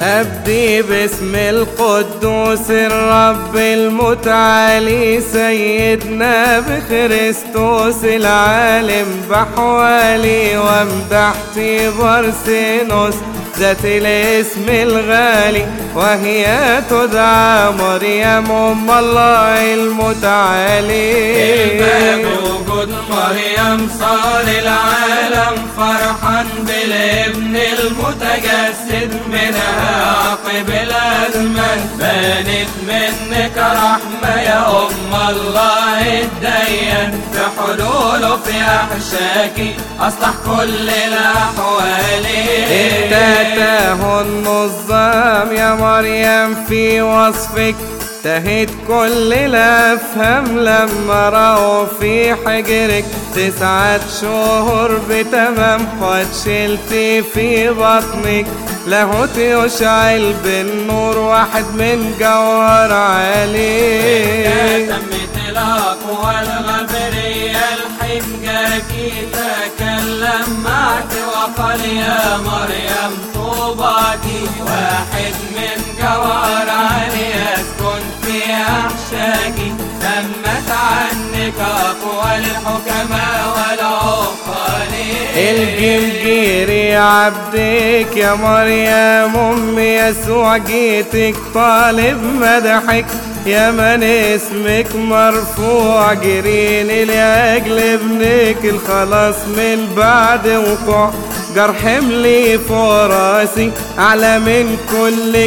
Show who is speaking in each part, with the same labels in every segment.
Speaker 1: أبدي باسم القدوس الرب المتعالي سيدنا بخريستوس العالم بحوالي وامدحتي برسينوس ذات الاسم الغالي وهي تدعى مريم أم الله المتعالي
Speaker 2: وجود مريم صار العالم فرحا بالابن المتجسد منها عقب الأزمن بانت منك رحمة يا أم الله الدين في حلوله في أحشاكي أصلح كل الأحوال
Speaker 1: افتتاه النظام يا مريم في وصفك تهت كل الافهام لما راوا في حجرك تسعة شهور بتمام قد شلتي في بطنك لاهوت يشعل بالنور واحد من جوهر عالي
Speaker 2: تمت الأقوى الغبرية الحين جاكي تكلم معك وقال يا مريم طوباكي واحد من جوهر عالي يسكن في أحشاكي تمت عنك أقوى الحكماء والعقلاء
Speaker 1: الجمجيري عبدك يا مريم ام يسوع جيتك طالب مدحك يا من اسمك مرفوع جريني لاجل ابنك الخلاص من بعد وقوع جرح ملي فوق راسي اعلى من كل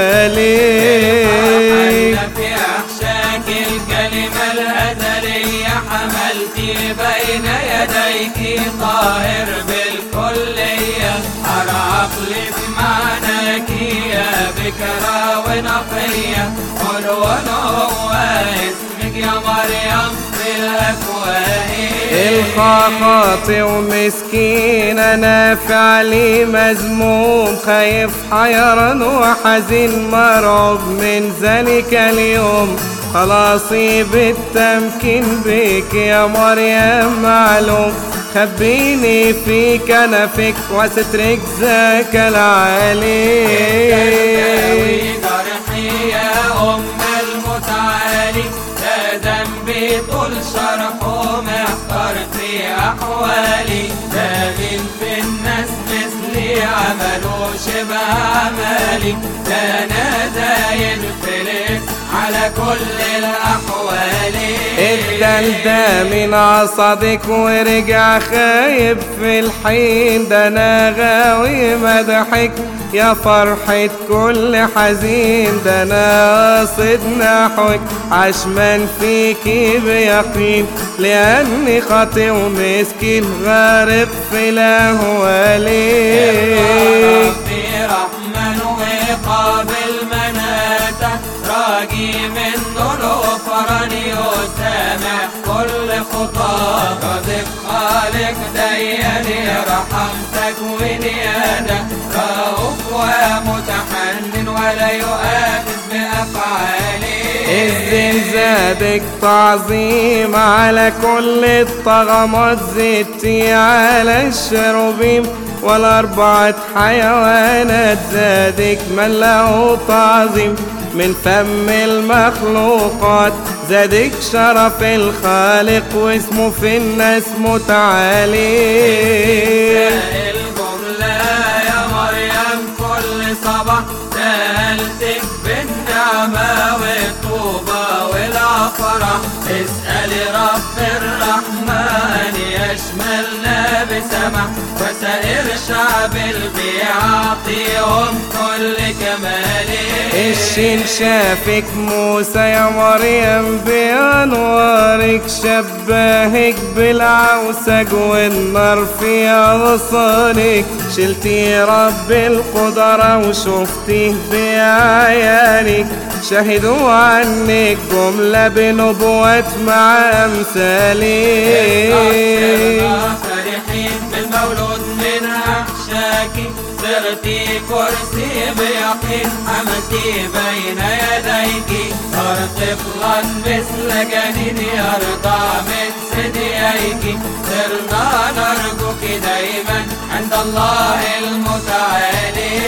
Speaker 1: جبالي
Speaker 2: في أحشاك الكلمة الأزلية حملتي بين يديك طاهر بالكلية أرى عقلي بمعناك يا بكرة ونقية حلوة هو اسمك يا مريم في الأكوان
Speaker 1: الخاطئ ومسكين انا فعلي مذموم خايف حيران وحزين مرعوب من ذلك اليوم خلاصي بالتمكين بك يا مريم معلوم خبيني في كنفك وسترك ذاك العلي
Speaker 2: تداوي جرحي يا أم المتعالي لا ذنبي طول شرحه محتار في أحوالي لا من في الناس مثلي عملوا شبه عمالي لا أنا زايد فلس على كل الأحوال
Speaker 1: الدلدة من عصدك ورجع خايب في الحين ده انا غاوي مدحك يا فرحة كل حزين ده انا قاصد نحوك عشمان فيكي بيقين لاني خاطئ ومسكين غارق في الاهوالي
Speaker 2: ربي رحمن وقابل مناته راجي منه الغفران يسامح كل خطاه رزق خالق ديان رحمتك ونياده رؤوف ومتحنن ولا يؤاخذ بأفعاله
Speaker 1: الزين زادك تعظيم على كل الطغمات زدتي على الشروبيم والأربعة حيوانات زادك من له تعظيم من فم المخلوقات زادك شرف الخالق واسمه في الناس متعالي
Speaker 2: الجملة يا مريم كل صباح سألتك بالنعمة والطوبة والفرح اسألي رب الرحمن يشملنا بسمح وسائر شعب بيعطيهم كل كمالي
Speaker 1: الشين شافك موسى يا مريم بأنوارك شباهك بالعوسج والنار في أغصانك شلتي رب القدرة وشفتيه بعيانك شهدوا عنك جملة بنبوات مع أمثالك
Speaker 2: فرحين بالمولود من أحشاكي صرتي كرسي بيقين حمتي بين يديك صار طفلا مثل جنين يرضع من ثدييك صرنا نرجوك دايما عند الله المتعالي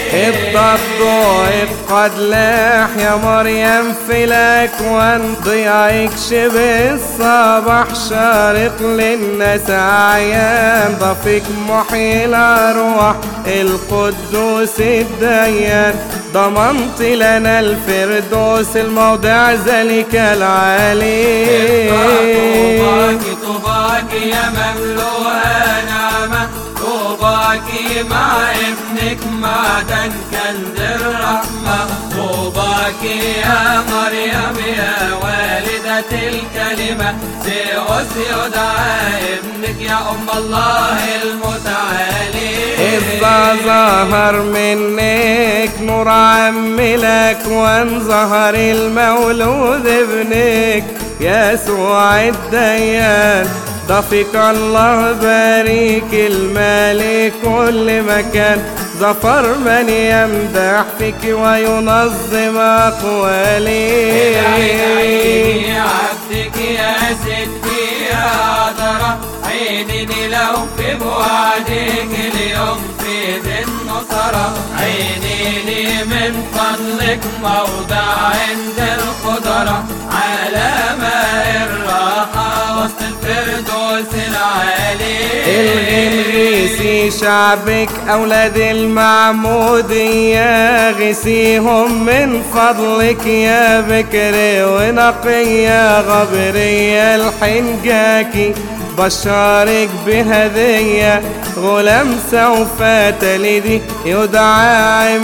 Speaker 1: الضد قد لاح يا مريم فلك وانضيعك شبه الصباح شارق للناس عيان ضفك محيي الأرواح القدوس الديان ضمنت لنا الفردوس الموضع ذلك العالي
Speaker 2: طوباك طوباك يا مملوءة نعمة طوباك مع ابنك معدن كنز الرحمة طوباك يا مريم يا والدة الكلمة سيؤس يدعى ابنك يا أم الله المتعالي
Speaker 1: إذا ظهر منك نور عملك وانظهر المولود ابنك يسوع الديان ضفك الله باريك المال كل مكان ظفر من يمدح فيك وينظم أقوالي
Speaker 2: عيني عبدك يا ستي يا عذرة عيني لو في بوعدك اليوم في ذي النصرة عيني من فضلك موضع عند الخضرة على ماء الراحة وسط الفردوس العالي
Speaker 1: الغنغيسي شعبك أولاد المعمودية غسيهم من فضلك يا بكر ونقية غبرية الحنجاكي بشارك بهدية غلام سوف تلدي يدعى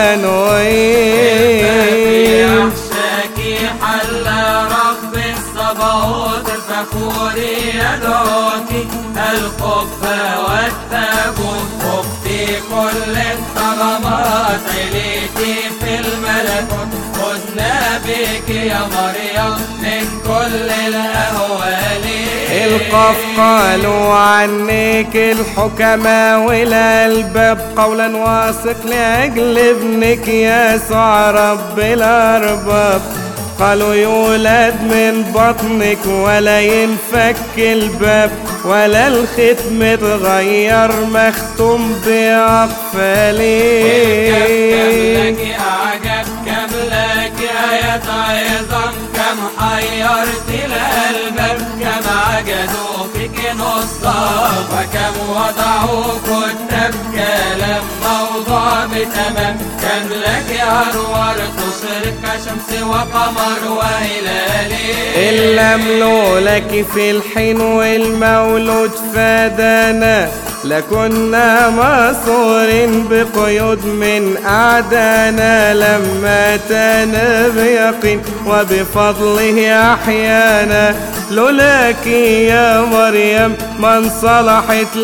Speaker 1: عمانويل
Speaker 2: يخشاكي حل رب الصباوت الفخور يدعوك الخفة والتابوت خفتي كل الطغمات عليتي في الملكوت خذنا بك يا مريم من كل الأهوال
Speaker 1: القف قالوا عنك الحكماء والألباب قولا واثق لأجل ابنك يسوع رب الأرباب قالوا يولد من بطنك ولا ينفك الباب ولا الختم اتغير مختوم بأقفالي
Speaker 2: كم أعجب كم لك آية عظم كم حيرت الألباب كم عجزوا فيك نصاب وكم وضعوا كتاب كلام موضوع بتمام كم لك أنوار تشرق كشمس وقمر وهلالي
Speaker 1: إلا ملولك في الحين والمولود فادانا لكنا مصورين بقيود من أعدانا لما تانا بيقين وبفضله أحيانا لولاك يا مريم من صلحت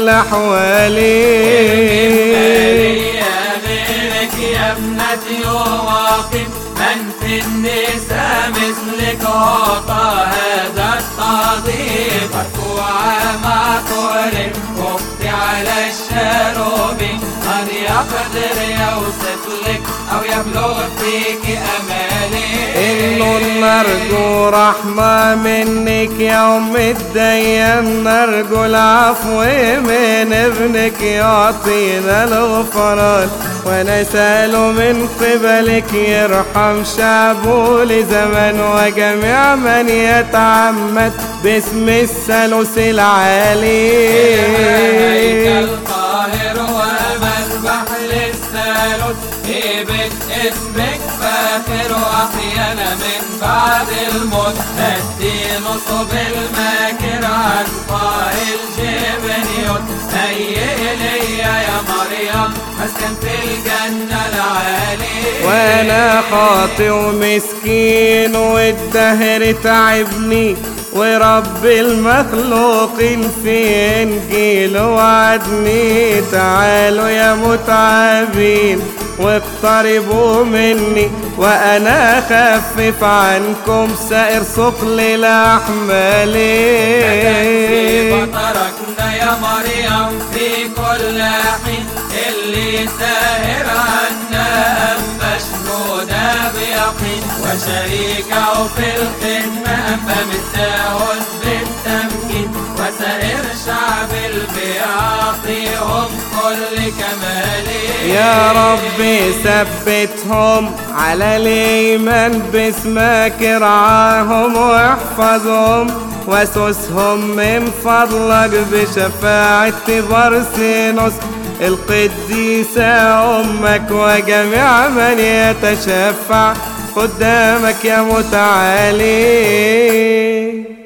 Speaker 1: لحوالي
Speaker 2: يا غيرك يا ابنتي وواقف من في النساء مثلك عطى هذا التعظيم مرفوعة مع طول وقت على الشروب من يقدر يوصف لك أو يبلغ فيك أمالي
Speaker 1: إنه نرجو رحمة منك يوم الديان نرجو العفو من ابنك يعطينا الغفران ونسأل من قبلك يرحم شعبه لزمن وجميع من يتعمد باسم الثالوث العالي
Speaker 2: هيكل طاهر ومذبح للثالوث هيبة اسمك فاخر وأحيانا من بعد الموت هدي نصب الماكر عن قائل جبنيوت هيئ لي يا مريم مسكن في الجنة العالي
Speaker 1: وانا خاطئ ومسكين والدهر تعبني ورب المخلوقين في انجيل وعدني تعالوا يا متعبين واقتربوا مني وانا اخفف عنكم سائر ثقل الاحمال
Speaker 2: وتركنا يا مريم في كل حين اللي ساهر عنا مشهودة بيقين وشريكه في الخدمة فمتساوس بالتمكين وسائر شعب البيعطيهم كل كل كماله
Speaker 1: يا ربي ثبتهم على الإيمان باسمك ارعاهم واحفظهم واسسهم من فضلك بشفاعة برسينوس القديسة أمك وجميع من يتشفع قدامك يا متعالي